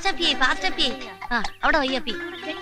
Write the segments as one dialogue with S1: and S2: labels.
S1: Fast അപ്പി fast അപ്പി ആ അവിടെ വയ്യ അപ്പി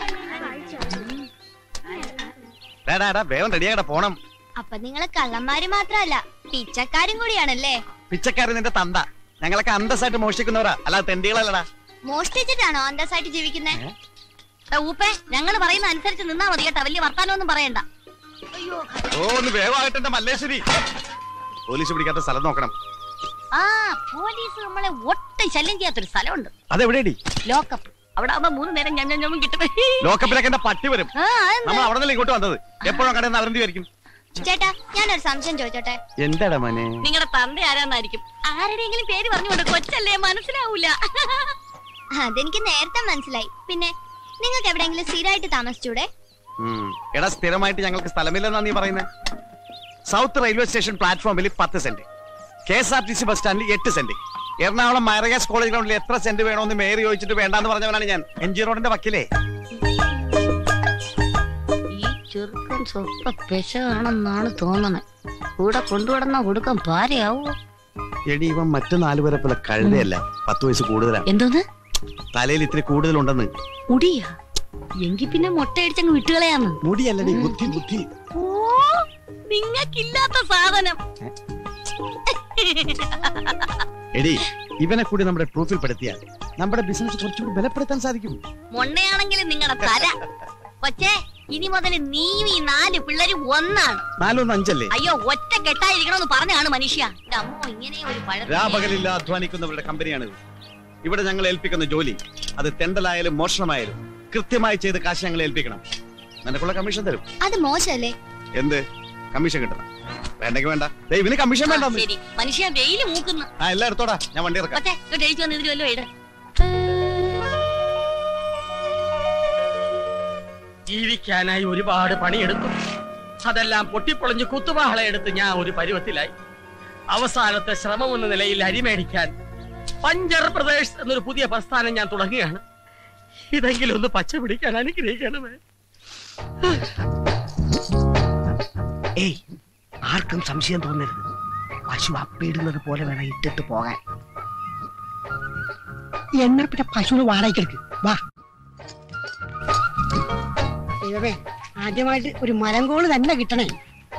S2: ഡാ ഡാ വേഗം റെഡിയാകട പോണം
S3: അപ്പൊ നിങ്ങള് കള്ളന്മാര് മാത്രല്ല പിച്ചക്കാരും കൂടിയാണല്ലേ
S2: പിച്ചക്കാരൻ നിന്റെ തന്ത ഞങ്ങളൊക്കെ അന്തസ്സായിട്ട് മോഷ്ടിക്കുന്നവരാ അല്ലാതെ തെണ്ടികളല്ലടാ
S3: മോഷ്ടിച്ചിട്ടാണോ അന്തസ്സായിട്ട് ജീവിക്കുന്നേ
S1: ദാ ഊപ്പേ ഞങ്ങൾ പറയുന്ന അനുസരിച്ച് നിന്നാ മതി കേട്ടാ വലിയ വർത്താനമൊന്നും പറയണ്ട
S2: ഓ ഒന്ന് വേഗമാകട്ടെ മല്ലേശ്വരി പോലീസ് പിടിക്കാത്ത സ്ഥലം നോക്കണം
S1: ആ പോലീസ് നമ്മളെ ഒട്ടും ശല്യം ചെയ്യാത്തൊരു സ്ഥലമുണ്ട്
S2: അതെവിടെയടി
S1: ലോക്കപ്പ് അവിടെ ആവുമ്പോ മൂന്ന് നേരം ഞം ഞം ഞമ്മും കിട്ടും
S2: ലോക്കപ്പിലൊക്കെ എന്റെ പട്ടി വരും
S1: ആ, അതെന്ത്?
S2: നമ്മൾ അവിടെ നിന്നല്ലേ ഇങ്ങോട്ട് വന്നത് എപ്പോഴും കടയിൽ നിന്ന് അവരെന്തി വരിക്കും
S3: ചേട്ടാ ഞാനൊരു സംശയം ചോദിച്ചോട്ടെ
S2: എന്താടാ മോനെ
S1: നിങ്ങളുടെ തന്ത ആരാന്നായിരിക്കും ആരുടെയെങ്കിലും പേര് പറഞ്ഞുകൊണ്ട് കൊച്ചല്ലേ മനസ്സിലാവൂല
S3: അതെനിക്ക് നേരത്തെ മനസ്സിലായി പിന്നെ നിങ്ങൾക്ക് എവിടെയെങ്കിലും സ്ഥിരമായിട്ട് താമസിച്ചൂടെ
S2: ഉം. എടാ സ്ഥിരമായിട്ട് ഞങ്ങൾക്ക് സ്ഥലമില്ലെന്നാ നീ പറയുന്നത് സൗത്ത് റെയിൽവേ സ്റ്റേഷൻ പ്ലാറ്റ്ഫോമിൽ പത്ത് cent K S R T C bus സ്റ്റാൻഡിൽ എട്ട് സെന്റ് എറണാകുളം മൈറഗാസ് കോളേജ് ഗ്രൗണ്ടിൽ എത്ര സെന്റ് വേണമെന്ന് മേയർ ചോദിച്ചിട്ട് വേണ്ടാന്ന് പറഞ്ഞവനാണ് ഞാൻ എം ജി റോഡിന്റെ വക്കിലേ
S1: ഈ ചെറുക്കൻ സ്വപ്പ പെശകാണെന്നാണ് തോന്നണേ കൂടെ കൊണ്ടുവിടുന്ന കൊടുക്കാൻ ഭാര്യയാവോ
S2: എടി ഇവൻ മറ്റു നാലു പേരെ പോലെ കഴുതയല്ല പത്ത് വയസ്സ് കൂടുതലാണ്
S1: എന്തോന്ന്
S2: തലയിൽ ഇത്തിരി കൂടുതലുണ്ടെന്ന്
S1: മുടിയാ എങ്കി പിന്നെ മുട്ടയടിച്ചങ്ങ് വിട്ടുകളയാന്ന്
S2: മുടിയല്ലടി ബുദ്ധി ബുദ്ധി
S1: ഓ നിങ്ങക്കില്ലാത്ത സാധനം
S2: എടി ഇവനെ കൂടി നമ്മുടെ പ്രൂഫിൽ പെടുത്തിയാൽ നമ്മുടെ ബിസിനസ് കുറച്ചുകൂടി ബലപ്പെടുത്താൻ സാധിക്കും
S1: മൊണ്ണയാണെങ്കിലും നിങ്ങളുടെ തല കൊച്ചേ ഇനി മുതൽ നീയും ഈ നാല് പിള്ളേരും ഒന്നാണ്
S2: നാലൊന്ന് അഞ്ചല്ലേ
S1: അയ്യോ ഒറ്റ കെട്ടായിരിക്കണമെന്ന് പറഞ്ഞാണ് മനുഷ്യ എന്റെ അമ്മോ ഇങ്ങനെ ഒരു പഴം
S2: രാപകലില്ല അധ്വാനിക്കുന്നവരുടെ കമ്പനിയാണ് ഇവിടെ ഞങ്ങൾ ഏൽപ്പിക്കുന്ന ജോലി അത് തെണ്ടലായാലും മോഷണമായാലും കൃത്യമായി ചെയ്ത് കാശ് ഞങ്ങൾ ഏൽപ്പിക്കണം നിനക്കുള്ള കമ്മീഷൻ തരും
S3: അത് മോശമല്ലേ
S2: എന്ത് കമ്മീഷൻ കിട്ടണം വേണ്ടെങ്കിൽ വേണ്ട ദേ, ഇവന് കമ്മീഷൻ വേണ്ട
S1: ശരി മനുഷ്യ വെയില് മൂക്കുന്നു
S2: ആ എല്ലാം എടുത്തോടാ ഞാൻ വണ്ടി ഇറക്കാം
S1: കൊച്ചേ ഇങ്ങോട്ട് എഴുതി വന്ന് ഇതിൽ വല്ലോ ഇട
S4: ജീവിക്കാനായി ഒരുപാട് പണിയെടുത്തു അതെല്ലാം പൊട്ടിപ്പൊളിഞ്ഞ് കുത്തുവാള എടുത്ത് ഞാൻ ഒരു പരുവത്തിലായി അവസാനത്തെ ശ്രമം എന്ന നിലയിൽ അരിമേടിക്കാൻ പഞ്ചർ പ്രദേശ് എന്നൊരു പുതിയ പ്രസ്ഥാനം ഞാൻ തുടങ്ങുകയാണ് ഇതെങ്കിലും ഒന്ന് പച്ച പിടിക്കാൻ അനുഗ്രഹിക്കണമേ
S5: ഏയ് ആർക്കും സംശയം തോന്നരുത് പശു അപ്പിടുന്നത് പോലെ വേണം ഇട്ടിട്ട് പോകാൻ എന്നാ പിന്നെ പശുവിന് വാടകയ്ക്ക് എടുക്ക് വാ ദൈവമേ ആദ്യമായിട്ട് ഒരു മലങ്കോള് തന്നെ കിട്ടണേ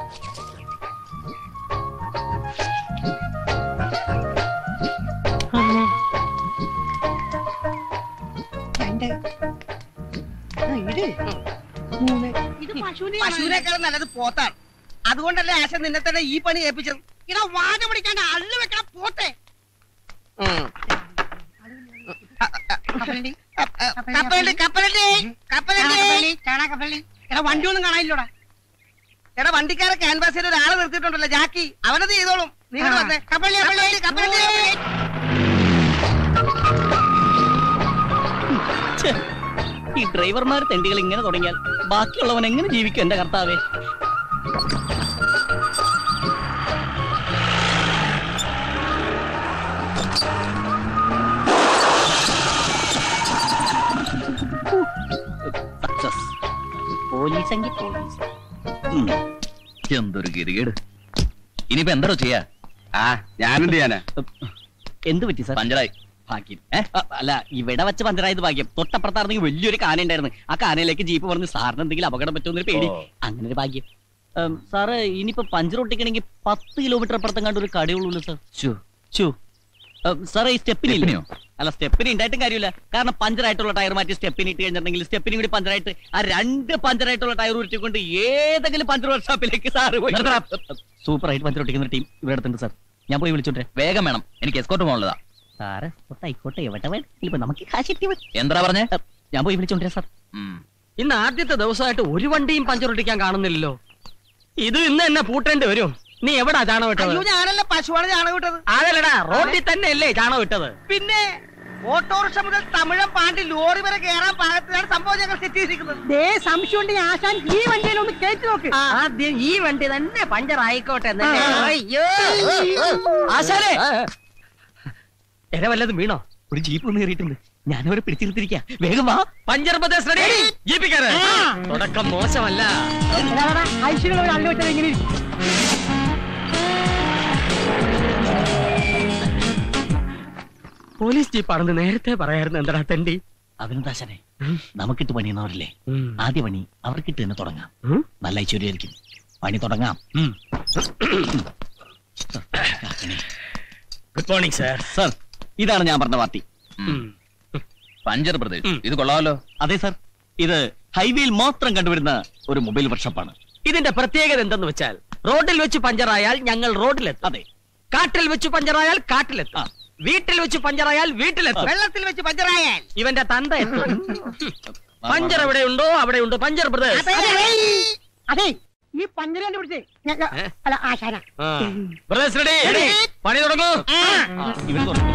S5: രണ്ട് ആ, ഇട് മൂന്ന്
S1: ഇത് പശുവിനെ
S5: പശുവിനേക്കാളും നല്ലത് പോത്താണ് അതുകൊണ്ടല്ലേ ആശ നിന്നെ തന്നെ ഈ പണി ഏൽപ്പിച്ചത് ഇടാ വാച പിടിക്കാണ്ട് അള്ളു വെക്കണം പോത്തെ കപ്പലണ്ടി കപ്പലണ്ടി കപ്പലണ്ടി എടാ വണ്ടി ഒന്നും കാണാനില്ലോടാ എടാ വണ്ടിക്കാരെ ക്യാൻവാസിൽ ഒരാളെ നിർത്തിയിട്ടുണ്ടല്ലോ ജാക്കി അവനത് ചെയ്തോളും നീ ഇങ്ങട് വന്നേ കപ്പലണ്ടി കപ്പലണ്ടി കപ്പലണ്ടി
S6: ഈ ഡ്രൈവർമാർ തെണ്ടികൾ ഇങ്ങനെ തുടങ്ങിയാൽ ബാക്കിയുള്ളവൻ എങ്ങനെ ജീവിക്കും എന്റെ കർത്താവേ സക്സസ് പോലീസെങ്കിൽ പോലീസ്
S7: എന്തൊരു ഗതികേട് ഇനിയിപ്പോ എന്താണോ ചെയ്യാ
S2: ആ ഞാനെന്ത് ചെയ്യാനാ
S6: എന്ത് പറ്റി സാർ
S7: പഞ്ചറായി
S6: ഭാഗ്യം ഏ? അ, അല്ല ഇവിടെ വെച്ച് പഞ്ചറായത് ഭാഗ്യം തൊട്ടപ്പുറത്തായിരുന്നെങ്കിൽ വലിയൊരു കാന ഉണ്ടായിരുന്നു ആ കാനയിലേക്ക് ജീപ്പ് പറഞ്ഞ് സാറിന് എന്തെങ്കിലും അപകടം പറ്റുമെന്നൊരു പേടി
S7: ഓ.
S6: അങ്ങനെ ഒരു ഭാഗ്യം ഉം, സാറ് ഇനിയിപ്പോ പഞ്ചർ ഒട്ടിക്കണമെങ്കിൽ പത്ത് കിലോമീറ്റർ അപ്പുറത്തും കണ്ട് ഒരു കടയുള്ളൂ സാർ
S7: ശ്ശോ.
S6: ചു സാറേ ഈ സ്റ്റെപ്പിനി
S7: സ്റ്റെപ്പിനിയോ?
S6: അല്ല സ്റ്റെപ്പിനി ഉണ്ടായിട്ടും കാര്യമില്ല കാരണം പഞ്ചറായിട്ടുള്ള ടയർ മാറ്റി സ്റ്റെപ്പിനി ഇട്ട് കഴിഞ്ഞിട്ടുണ്ടെങ്കിൽ സ്റ്റെപ്പിനി കൂടി പഞ്ചറായിട്ട് ആ രണ്ട് പഞ്ചറായിട്ടുള്ള ടയർ ഉരുട്ടിക്കൊണ്ട് ഏതെങ്കിലും പഞ്ചർ വർക്ക്ഷോപ്പിലേക്ക് സാറ് പോയി സൂപ്പർ ആയിട്ട് പഞ്ചർ ഒട്ടിക്കുന്ന ടീം ഇവിടെ അടുത്തുണ്ട് സാർ ഞാൻ പോയി വിളിച്ചോട്ടെ
S7: വേഗം വേണം എനിക്ക് എസ്കോട്ട് പോകാനുള്ളതാ
S6: സാറ് ആയിക്കോട്ടെ എവിടെ വേണം ഇപ്പൊ നമുക്ക് കാശ് എത്തി മതി.
S7: എന്താ പറഞ്ഞേ
S6: അ, ഞാൻ പോയി വിളിച്ചോണ്ടേ സാർ
S7: ഉം.
S4: ഇന്ന് ആദ്യത്തെ ദിവസമായിട്ട് ഒരു വണ്ടിയും പഞ്ചർ ഒട്ടിക്കാൻ കാണുന്നില്ലല്ലോ ഇത് ഇന്ന് എന്നെ പൂട്ടേണ്ടി വരും നീ എവിടാ ചാണകം
S5: അയ്യോ
S4: ഇട്ടത്
S5: ഞാനല്ല പശുവാണ് ചാണകം വിട്ടത്
S4: അതല്ലടാ റോഡിൽ തന്നെ അല്ലേ ചാണകം ഇട്ടത്
S5: പിന്നെ ഓട്ടോറിക്ഷ മുതൽ തമിഴം പാണ്ടി ലോറി വരെ കയറാൻ പാകത്തിലാണ് സംഭവം ഞങ്ങൾ സെറ്റ് ചെയ്തിരിക്കുന്നത്
S8: സംശയം ഉണ്ടെങ്കിൽ ആശാൻ ഈ വണ്ടിയിൽ ഒന്ന് കയറ്റി നോക്ക്
S4: ആദ്യം ഈ വണ്ടി തന്നെ പഞ്ചർ ആയിക്കോട്ടെ എന്നല്ലേ? അയ്യോ
S6: ആശാലേ
S4: എര വല്ലതും വീണോ
S6: ഒരു ജീപ്പ് ഒന്ന് കയറിയിട്ടുണ്ട് ഞാനവരെ പിടിച്ചിരുത്തിരിക്കാ വേഗം വാ
S4: പഞ്ചർ പ്രദേശ് റെഡി ജീപ്പിക്കാര് തുടക്കം മോശമല്ല
S8: ഐശ്വര്യ ഒരു അള്ളു വെച്ചാൽ എങ്ങനെ ഇരിക്കും?
S4: പോലീസ് ജീപ്പാണെന്ന് നേരത്തെ പറയായിരുന്നു എന്താ തെണ്ടി
S6: അഭിനന്ദാശനെ നമുക്കിട്ട് പണിയുന്നവരില്ലേ ആദ്യ പണി അവർക്കിട്ട് തന്നെ തുടങ്ങാം
S4: ഉം.
S6: നല്ല ഐശ്വര്യമായിരിക്കും പണി തുടങ്ങാം
S4: ഗുഡ് മോർണിംഗ് സാർ
S6: സർ ഇതാണ് ഞാൻ പറഞ്ഞ പാർട്ടി
S7: പഞ്ചർ പ്രദേശ്
S4: ഉം.
S7: ഇത് കൊള്ളാമല്ലോ
S6: അതെ സർ ഇത് ഹൈവേയിൽ മാത്രം കണ്ടുവരുന്ന ഒരു മൊബൈൽ വർക്ക്ഷോപ്പാണ്
S4: ഇതിന്റെ പ്രത്യേകത എന്തെന്ന് വെച്ചാൽ റോഡിൽ വെച്ച് പഞ്ചറായാൽ ഞങ്ങൾ റോഡിലെത്തും
S6: അതെ
S4: കാട്ടിൽ വെച്ച് പഞ്ചറായാൽ കാട്ടിലെത്തും വീട്ടിൽ വെച്ച് പഞ്ചറായാൽ വീട്ടിലെത്തും
S5: വെള്ളത്തിൽ വെച്ച് പഞ്ചറായാൽ
S4: ഇവന്റെ തന്ത എത്തും പഞ്ചർ എവിടെയുണ്ടോ അവിടെയുണ്ട് പഞ്ചർ ബ്രദേഴ്സ്
S8: അതെ ഈ പഞ്ചര കണ്ടുപിടിച്ചേ ഞ-
S4: ഏ?
S8: അല്ല ആശാന
S4: ബ്രദേഴ്സ് റെഡി പണി തുടങ്ങൂ
S6: ഇവര് തുടങ്ങും.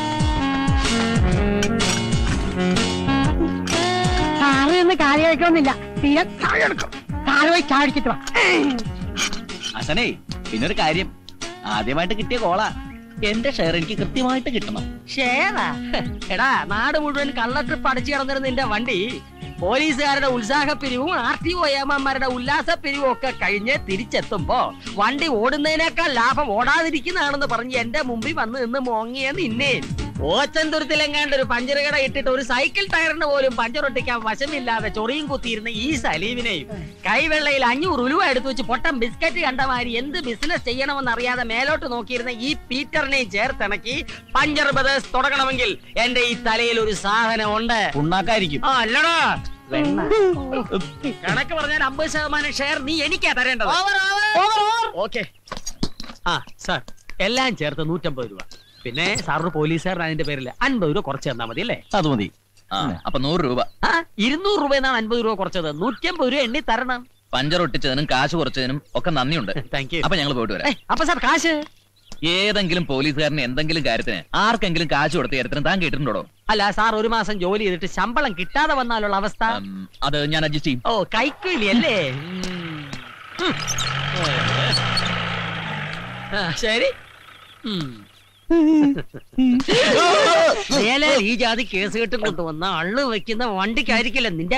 S8: സാറ് നിന്ന് കാര്യം കഴിക്കണമെന്നില്ല തീരെ താഴെ എടുക്കും സാറ് പോയി ചാടിച്ചിട്ട് വാ
S6: ആശാനേ പിന്നൊരു കാര്യം ആദ്യമായിട്ട് കിട്ടിയ കോള എന്റെ ഷെയർ എനിക്ക് കൃത്യമായിട്ട് കിട്ടണം
S4: ഷേറാ എടാ നാട് മുഴുവൻ കള്ള ട്രിപ്പ് അടിച്ചു കിടന്നിരുന്ന നിന്റെ വണ്ടി പോലീസുകാരുടെ ഉത്സാഹപ്പിരിവും ആർ ടി ഒ ഏമാന്മാരുടെ ഉല്ലാസപ്പിരിവും ഒക്കെ കഴിഞ്ഞ് തിരിച്ചെത്തുമ്പോ വണ്ടി ഓടുന്നതിനേക്കാൾ ലാഭം ഓടാതിരിക്കുന്നതാണെന്ന് പറഞ്ഞ് എന്റെ മുമ്പിൽ വന്ന് നിന്ന് മോങ്ങിയ നിന്നെ ഓച്ചന്തുരത്തിലെങ്ങാണ്ട് ഒരു പഞ്ചർ കട ഇട്ടിട്ട് ഒരു സൈക്കിൾ ടയറിന് പോലും പഞ്ചർ ഒട്ടിക്കാൻ വശമില്ലാതെ ചൊറിയും കുത്തിയിരുന്ന ഈ സലീമിനെയും കൈവെള്ളയിൽ അഞ്ഞൂറ് ഉലുവ എടുത്തു വെച്ച് പൊട്ടം ബിസ്ക്കറ്റ് കണ്ട മാതിരി എന്ത് ബിസിനസ് ചെയ്യണമെന്ന് അറിയാതെ മേലോട്ട് നോക്കിയിരുന്ന ഈ പീറ്ററിനെയും ചേർത്തിണക്കി പഞ്ചർ ബ്രദേഴ്സ് തുടങ്ങണമെങ്കിൽ എന്റെ ഈ തലയിൽ ഒരു സാധനം ഉണ്ട്
S6: ഉണ്ടാക്കായിരിക്കും
S4: ആ അല്ലടാ കണക്ക് പറഞ്ഞാൽ അമ്പത് ശതമാനം ഷെയർ നീ എനിക്കാ തരേണ്ടത് ഓക്കെ ആ സാർ എല്ലാം ചേർത്ത് നൂറ്റമ്പത് രൂപ പിന്നെ സാറിന് പോലീസുകാരൻ അതിന്റെ പേരിൽ അൻപത് രൂപ കുറച്ച് തന്നാ മതി അല്ലേ
S6: അത് മതി
S7: ആ അപ്പൊ നൂറ് രൂപ
S4: ആ ഇരുന്നൂറ് രൂപ എന്നാണ് അൻപത് രൂപ കുറച്ചത് നൂറ്റമ്പത് രൂപ എണ്ണി തരണം
S7: പഞ്ചർ ഒട്ടിച്ചതിനും കാശ് കുറച്ചതിനും ഒക്കെ നന്ദിയുണ്ട്
S4: താങ്ക് യു
S7: അപ്പൊ ഞങ്ങൾ പോയിട്ട് വരാം
S4: അപ്പൊ സാർ കാശ്
S7: ഏതെങ്കിലും പോലീസുകാരന് എന്തെങ്കിലും കാര്യത്തിന് ആർക്കെങ്കിലും കാശ് കൊടുത്ത കാര്യത്തിന് താൻ കേട്ടിട്ടുണ്ടോ
S4: അല്ല സാർ ഒരു മാസം ജോലി ചെയ്തിട്ട് ശമ്പളം കിട്ടാതെ വന്നാലുള്ള അവസ്ഥ
S7: ഉം, അത് ഞാൻ അഡ്ജസ്റ്റ് ചെയ്യും
S4: ഓ കൈക്കൂലി അല്ലേ ഉം. ആ, ശരി ഉം. മേലെ ഈ ജാതി കേസ് കെട്ട് കൊണ്ടുവന്ന അള്ളു വെക്കുന്ന വണ്ടിക്കായിരിക്കില്ല നിന്റെ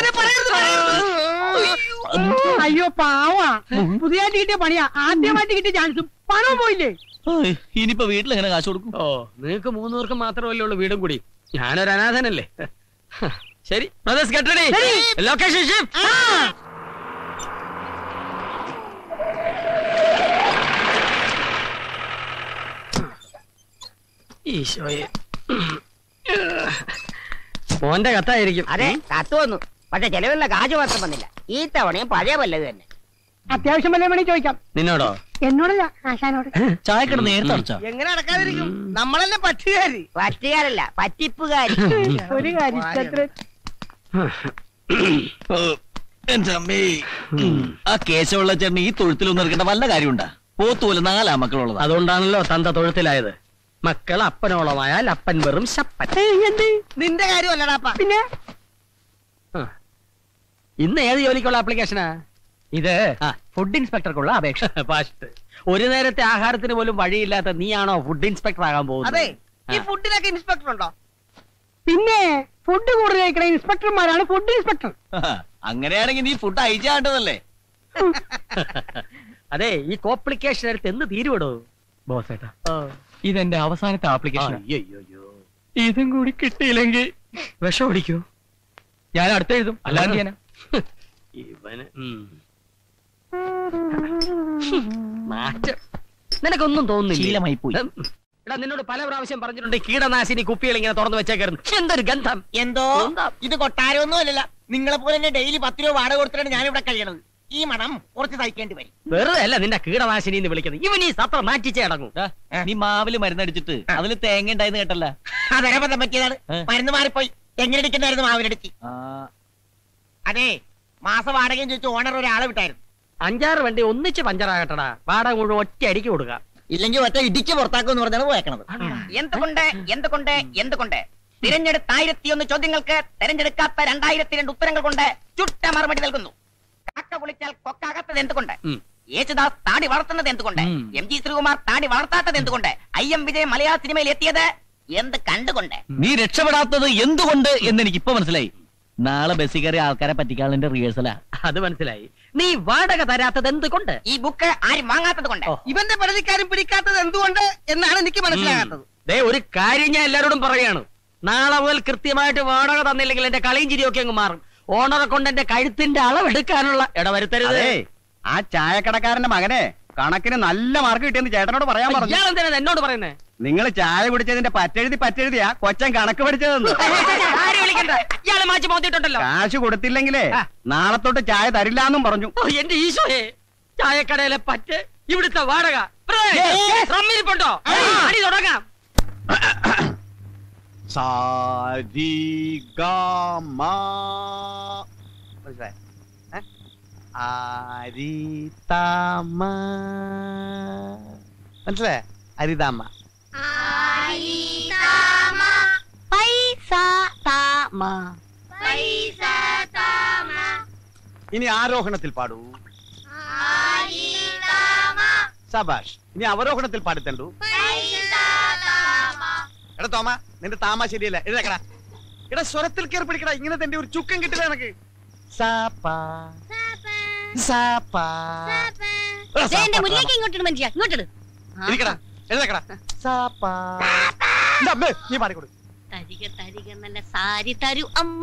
S8: അയ്യോ പാവാ പുതിയതായിട്ട് കിട്ടിയ പണിയാ ആദ്യമായിട്ട് കിട്ടിയ ചാൻസ് പണം പോയില്ലേ
S6: ഏയ്, ഇനിയിപ്പോ വീട്ടിൽ എങ്ങനെ കാശ് കൊടുക്കും
S4: ഓ നിങ്ങക്ക് മൂന്ന് പേർക്ക് മാത്രമല്ലേ ഉള്ളൂ വീടും കൂടി ഞാനൊരു അനാഥനല്ലേ ശരി ബ്രദേഴ്സ് കെട്ടടി ലൊക്കേഷൻ ഷിഫ്റ്റ് ഈശോയെ മോന്റെ കത്തായിരിക്കും
S5: അതെ കത്ത് വന്നു പക്ഷെ ചെലവിലുള്ള കാശ് മാത്രം വന്നില്ല ഈ തവണയും പഴയ വല്ലത് തന്നെ
S8: അത്യാവശ്യം വല്ല വേണേ ചോദിക്കാം
S4: നിന്നോടോ
S8: എന്നോടല്ല ആശാനോട്
S6: ചായക്കട നേരത്തെ അടച്ചാ
S5: എങ്ങനെ അടക്കാതിരിക്കും നമ്മളല്ലേ പറ്റുകാരി പറ്റുകാരല്ല പറ്റിപ്പുകാരി
S8: ഒരു കാര്യം ഇഷ്ടത്തിന്
S6: എന്റെ അമ്മേ ആ കേശവുള്ള ചേട്ടന് ഈ തൊഴുത്തിലൊന്നും ഇറക്കേണ്ട വല്ല കാര്യമുണ്ടാ പോത്തുപോലെ നാലാ മക്കളുള്ളതാ
S4: അതുകൊണ്ടാണല്ലോ തന്ത തൊഴുത്തിലായത് മക്കൾ അപ്പനോളമായാൽ അപ്പൻ വെറും ശപ്പൻ
S8: ഏയ്, എന്ത്
S5: നിന്റെ കാര്യമല്ലടാപ്പ
S8: പിന്നെ
S4: ആ. ഇന്ന് ഏത് ജോലിക്കുള്ള ആപ്ലിക്കേഷനാ
S8: ഇത്
S4: ആ.
S8: ഫുഡ് ഇൻസ്പെക്ടർക്കുള്ള അപേക്ഷ
S4: പാസ്റ്റ് ഒരു നേരത്തെ ആഹാരത്തിന് പോലും വഴിയില്ലാത്ത നീയാണോ ഫുഡ് ഇൻസ്പെക്ടർ ആകാൻ പോകുന്നത്
S5: അതെ ഈ
S4: ആ.
S5: ഫുഡിനൊക്കെ ഇൻസ്പെക്ടർ ഉണ്ടോ
S8: പിന്നെ ഫുഡ് കൂടുതൽ കഴിക്കണ ഇൻസ്പെക്ടർമാരാണ് ഫുഡ് ഇൻസ്പെക്ടർ
S6: അങ്ങനെയാണെങ്കിൽ നീ ഫുഡ് അയച്ചാണ്ടതല്ലേ
S4: അതെ ഈ കോംപ്ലിക്കേഷൻ എടുത്ത് എന്ന് തീരുവിടോ
S8: ബോസ് ഏട്ടാ ഇതെന്റെ അവസാനത്തെ ആപ്ലിക്കേഷൻ
S4: അയ്യോ
S8: ഇതും കൂടി കിട്ടിയില്ലെങ്കിൽ
S4: വിഷം അടിക്കൂ
S8: ഞാൻ അടുത്ത് എഴുതും അല്ലാതെ ഞാനാ
S4: ഇവന് ഉം. മാറ്റം നിനക്കൊന്നും തോന്നുന്നില്ല
S6: ശീലമായി പോയി
S4: എടാ നിന്നോട് പല പ്രാവശ്യം പറഞ്ഞിട്ടുണ്ട് ഈ കീടനാശിനി കുപ്പികൾ ഇങ്ങനെ തുറന്നു വെച്ചേക്കരുത് എന്തൊരു ഗന്ധം
S5: എന്തോ
S4: എന്താ?
S5: ഇത് കൊട്ടാരമൊന്നും അല്ലല്ല നിങ്ങളെ പോലെ തന്നെ ഡെയിലി പത്ത് രൂപ വാടക കൊടുത്തിട്ടാണ് ഞാൻ ഇവിടെ കഴിയണത് ഈ മണം കുറച്ച് സഹിക്കേണ്ടി വരും
S4: വെറുതെ അല്ല നിന്റെ കീടനാശിനി എന്ന് വിളിക്കുന്നത് ഇവൻ ഈ സത്രം മാറ്റിച്ചേ അടങ്ങും
S6: ദാ, നീ മാവില് മരുന്നടിച്ചിട്ട് അതിൽ തേങ്ങ ഉണ്ടായിന്ന് കേട്ടല്ല
S5: അതരബദ്ധം പറ്റിയതാണ്
S6: ഏ?
S5: മരുന്ന് മാറിപ്പോയി എങ്ങനെ ഇടിക്കണ്ടായിരുന്നു മാവിനടുത്ത് അതെ മാസ വാടകയും ചോദിച്ചു ഓണർ ഒരാളെ വിട്ടായിരുന്നു
S4: അഞ്ചാറ് വണ്ടി ഒന്നിച്ച് പഞ്ചറാകട്ടടാ വാടക മുഴുവൻ ഒറ്റ അടിക്ക് കൊടുക്കാം
S5: ഇല്ലെങ്കിൽ ഒറ്റ ഇടിക്ക് പുറത്താക്കുമെന്ന് പറഞ്ഞാണ് പോയേക്കണത്
S9: എന്തുകൊണ്ട് എന്തുകൊണ്ട് എന്തുകൊണ്ട് തിരഞ്ഞെടുത്ത ആയിരത്തിയൊന്ന് ചോദ്യങ്ങൾക്ക് തെരഞ്ഞെടുക്കാത്ത രണ്ടായിരത്തി രണ്ട് ഉത്തരങ്ങൾ കൊണ്ട് ചുട്ട മറുപടി നൽകുന്നു കാക്ക കുളിച്ചാൽ കൊക്കാകാത്തത് എന്തുകൊണ്ട്
S4: ഉം.
S9: യേശുദാസ് താടി വളർത്തുന്നത് എന്തുകൊണ്ട്
S4: ഉം.
S9: എം ജി ശ്രീകുമാർ താടി വളർത്താത്തത് എന്തുകൊണ്ട് ഐ എം വിജയ് മലയാള സിനിമയിൽ എത്തിയത് എന്ത് കണ്ടുകൊണ്ട്
S6: നീ രക്ഷപ്പെടാത്തത് എന്തുകൊണ്ട് എന്ന് എനിക്ക് ഇപ്പൊ മനസ്സിലായി നാളെ ബസ്സിൽ കയറി ആൾക്കാരെ പറ്റിക്കാനുള്ള റിഹേഴ്സലാ
S4: അത് മനസ്സിലായി നീ വാടക തരാത്തത് എന്തുകൊണ്ട്
S9: ഈ ബുക്ക് ആരും വാങ്ങാത്തത് കൊണ്ട്
S4: ഓ.
S5: ഇവന്റെ പരാതിക്കാരും പിടിക്കാത്തത് എന്തുകൊണ്ട് എന്നാണ് എനിക്ക് മനസ്സിലാകാത്തത്
S4: ദേ ഒരു കാര്യം ഞാൻ എല്ലാരോടും പറയാണ് നാളെ മുതൽ കൃത്യമായിട്ട് വാടക തന്നില്ലെങ്കിൽ എന്റെ കളിയും ചിരിയൊക്കെ അങ്ങ് മാറും ഓണറെ കൊണ്ട് എന്റെ കഴുത്തിന്റെ അളവെടുക്കാനുള്ള ഇടവരുത്തരുത്
S6: അതെ ആ ചായക്കടക്കാരന്റെ മകനെ കണക്കിന് നല്ല മാർക്ക് കിട്ടിയെന്ന് ചേട്ടനോട് പറയാൻ പറഞ്ഞു
S4: ഇയാൾ എന്തിനാ എന്നോട് പറയുന്നേ
S6: നിങ്ങൾ ചായ കുടിച്ചതിന്റെ പറ്റെഴുതി പറ്റെഴുതിയാ കൊച്ചൻ കണക്ക് പഠിച്ചതെന്ന്
S4: ആരെ വിളിക്കണ്ട ഇയാളെ മാറ്റി മോത്തിട്ടുണ്ടല്ലോ
S6: കാശ് കൊടുത്തില്ലെങ്കിലേ നാളെ തൊട്ട് ചായ തരില്ലാന്നും പറഞ്ഞു
S4: ഓ, എന്റെ ഈശോയെ ചായക്കടയിലെ പറ്റ് ഇവിടുത്തെ വാടക റമ്മിരിപ്പുണ്ടോ അടി തുടങ്ങാം
S2: സാരി മനസ്സിലായോ ഏ? ആരിതാമ മനസ്സിലായ അരിതാമ
S1: പൈസ താമ
S2: ഇനി ആരോഹണത്തിൽ പാടൂ സബാഷ് ഇനി അവരോഹണത്തിൽ പാടിത്തണ്ടു എടാ തോമ നിന്റെ താമ ശരിയല്ല എഴുതക്കടാ എടാ സ്വരത്തിൽ കയറി പിടിക്കടാ ഇങ്ങനെ തന്റെ ഒരു ചുക്കം കിട്ടില്ല എനക്ക് സാപ്പാ സാപ്പാ എടാ,
S1: ദേ, എന്റെ
S2: സാപ്പാ,
S1: മുന്നിലേക്ക് ഇങ്ങോട്ടിട് മനുഷ്യ ഇങ്ങോട്ടിട്
S2: സാപ്പാ. ഇരിക്കടാ എഴുതക്കടാ സാപ്പാ ഇതാ, അമ്മേ, നീ പാടിക്കൊടു
S1: തരിക തരിക നല്ല സാരി തരൂ അമ്മ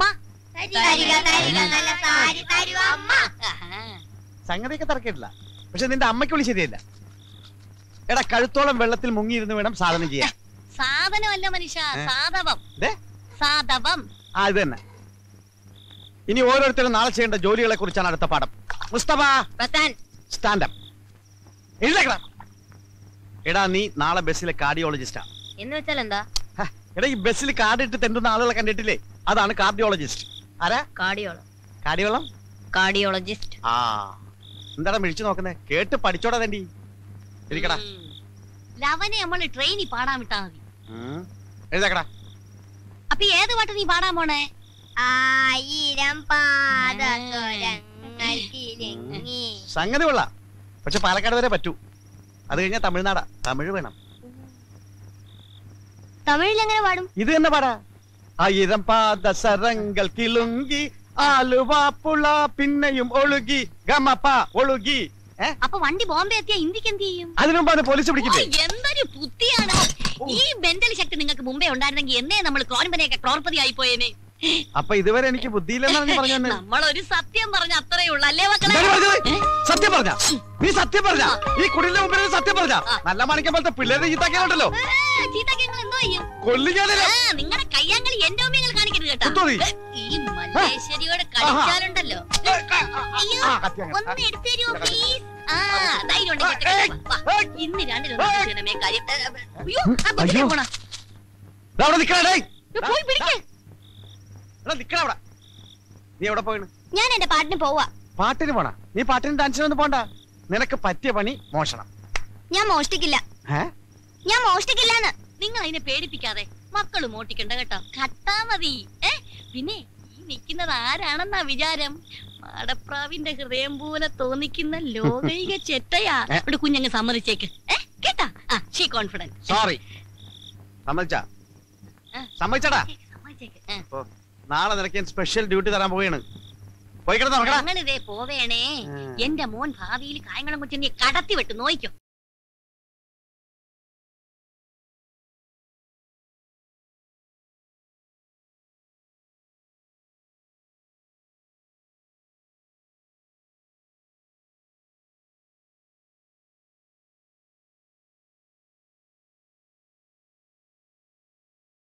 S1: ആഹാ.
S2: സംഗതിയൊക്കെ തിരക്കിട്ടില്ല പക്ഷെ നിന്റെ അമ്മയ്ക്ക് വിളി ശരിയല്ല എടാ കഴുത്തോളം വെള്ളത്തിൽ മുങ്ങിയിരുന്ന് വേണം സാധനം ചെയ്യാൻ
S1: സാധനമല്ല മനുഷ്യ
S2: ഏ?
S1: സാധവം
S2: ദേ,
S1: സാധവം
S2: ആ ഇത് തന്നെ ഇനി ഓരോരുത്തരും നാളെ ചെയ്യേണ്ട ജോലികളെ കുറിച്ചാണ് അടുത്ത പാഠം മുസ്തഫ
S1: പ്രത്താൻ
S2: സ്റ്റാൻഡപ്പ് എഴുതേക്കടാ എടാ നീ നാളെ ബസ്സിലെ കാർഡിയോളജിസ്റ്റാ
S1: എന്ന് വെച്ചാൽ എന്താ
S2: ഹ, എടാ ഈ ബസ്സിൽ കാർഡ് ഇട്ട് തെണ്ടുന്ന ആളുകളെ കണ്ടിട്ടില്ലേ അതാണ് കാർഡിയോളജിസ്റ്റ് ആരാ
S1: കാർഡിയോള
S2: കാർഡിയോളം
S1: കാർഡിയോളജിസ്റ്റ്
S2: ആ എന്താടാ മിഴിച്ചു നോക്കുന്നേ കേട്ട് പഠിച്ചോടാ തണ്ടി ഇരിക്കടാ
S1: ലവനെ നമ്മൾ ട്രെയിനിൽ പാടാൻ വിട്ടാ മതി
S2: ഉം. എഴുതേക്കടാ
S1: അപ്പൊ ഏത് പാട്ട് നീ പാടാൻ പോണേ
S3: ആയിരം പാദസ്വരങ്ങൾ കിലുങ്ങി
S2: സംഗതി കൊള്ളാം പക്ഷെ പാലക്കാട് വരെ പറ്റൂ അത് കഴിഞ്ഞാൽ തമിഴ്നാടാ തമിഴ് വേണം
S3: തമിഴിൽ എങ്ങനെ പാടും
S2: ഇത് തന്നെ പാടാ ആയിരം പാദസരങ്ങൾ കിളുങ്കി ആലുവാപ്പുള പിന്നെയും ഒഴുകി ഗമപ്പ ഒഴുകി ഏ
S1: അപ്പൊ വണ്ടി ബോംബെ എത്തിയ ഇന്ത്യക്ക് എന്ത് ചെയ്യും
S2: അതിനു മുമ്പാണ് പോലീസ്
S1: ഓ,
S2: പിടിക്കില്ലേ
S1: എന്തൊരു ബുദ്ധിയാണ് ഈ മെന്റൽ ശക്തി നിങ്ങൾക്ക് മുമ്പേ ഉണ്ടായിരുന്നെങ്കിൽ എന്നേ നമ്മൾ ക്രോൺപനെയൊക്കെ ക്രോർപതി ആയി പോയേനെ
S2: അപ്പൊ ഇതുവരെ എനിക്ക് ബുദ്ധിയില്ലെന്നാണ് നീ പറഞ്ഞു തന്നെ
S1: നമ്മളൊരു സത്യം പറഞ്ഞ അത്രേ ഉള്ളൂ അല്ലേ മക്കളെ
S2: എന്താണ് പറഞ്ഞത്? സത്യം പറഞ്ഞ നീ സത്യം പറഞ്ഞ ഈ കുടിലിന്റെ മുമ്പിൽ നീ സത്യം പറഞ്ഞ നല്ല മാണിക്കം പോലത്തെ പിള്ളേരെ ചീത്താക്കിയാലുണ്ടല്ലോ
S1: ആ, ചീത്തക്ക് നിങ്ങൾ എന്തോ ചെയ്യും
S2: കൊല്ലിക്കാനല്ല
S1: ആ, നിങ്ങളുടെ കയ്യാങ്കളി എന്റെ മുമ്പിൽ നിങ്ങൾ കാണിക്കരുത് കേട്ടോ
S2: കുത്തോളി.
S1: ഏ, ഈ മല്ലേശ്വരിയോട് കളിച്ചാലുണ്ടല്ലോ അയ്യോ
S2: ആ, കത്തി അങ്ങ്.
S1: ഒന്ന് എടുത്തു തരുമോ പ്ലീസ് ആ ധൈര്യം ഉണ്ടെങ്കിൽ
S2: ഏയ്,
S1: എടുത്ത് വാ, വാ.
S2: ഏയ്.
S1: ഇന്ന് രണ്ടിലൊന്നും സിനിമയെ കാര്യം ഏ, ഏ, അയ്യോ ആ ബസ്സിൽ
S2: അയ്യോ.
S1: പോണ
S2: ദാ അവിടെ നിക്കണേ ഡേയ്.
S1: പോയി പിടിക്കേ
S2: എടാ നിക്കണ അവിടെ നീ എവിടെ പോയിണ്
S3: ഞാൻ എന്റെ പാട്ടിന് പോവാ
S2: പാട്ടിന് പോണ നീ പാട്ടിന് ഡാൻസിനൊന്നും പോണ്ട നിനക്ക് പറ്റിയ പണി മോഷണം
S3: ഞാൻ മോഷ്ടിക്കില്ല
S2: ഏ
S3: ഞാൻ മോഷ്ടിക്കില്ലാന്ന്
S1: നിങ്ങൾ അതിനെ പേടിപ്പിക്കാതെ മക്കള് മോട്ടിക്കണ്ട കേട്ടോ കട്ടാ മതി ഏ പിന്നെ ഈ നിൽക്കുന്നത് ആരാണെന്നാ വിചാരം മാടപ്രാവിന്റെ ഹൃദയം പോലെ തോന്നിക്കുന്ന ലോകൈക ചെറ്റയാ
S2: ഏ?
S1: ഇവിടെ കുഞ്ഞങ്ങ് സമ്മതിച്ചേക്ക് ഏ കേട്ടാ ആ ഷീ കോൺഫിഡൻസ്
S2: സോറി സമ്മതിച്ച
S1: ആ.
S2: സമ്മതിച്ചടാ
S1: സമ്മതിച്ചേക്ക് ഏ.
S2: ഓ, നാളെ നിനക്ക് ഞാൻ സ്പെഷ്യൽ ഡ്യൂട്ടി തരാൻ പോവുകയാണ് പോയി കിടന്ന് നോക്കടാ
S1: ഞങ്ങളിതേ പോവേണേ
S2: ആ.
S1: എന്റെ മോൻ ഭാവിയിൽ കായംകുളം കുറ്റി നീ കടത്തി വിട്ട് നോയിക്കോ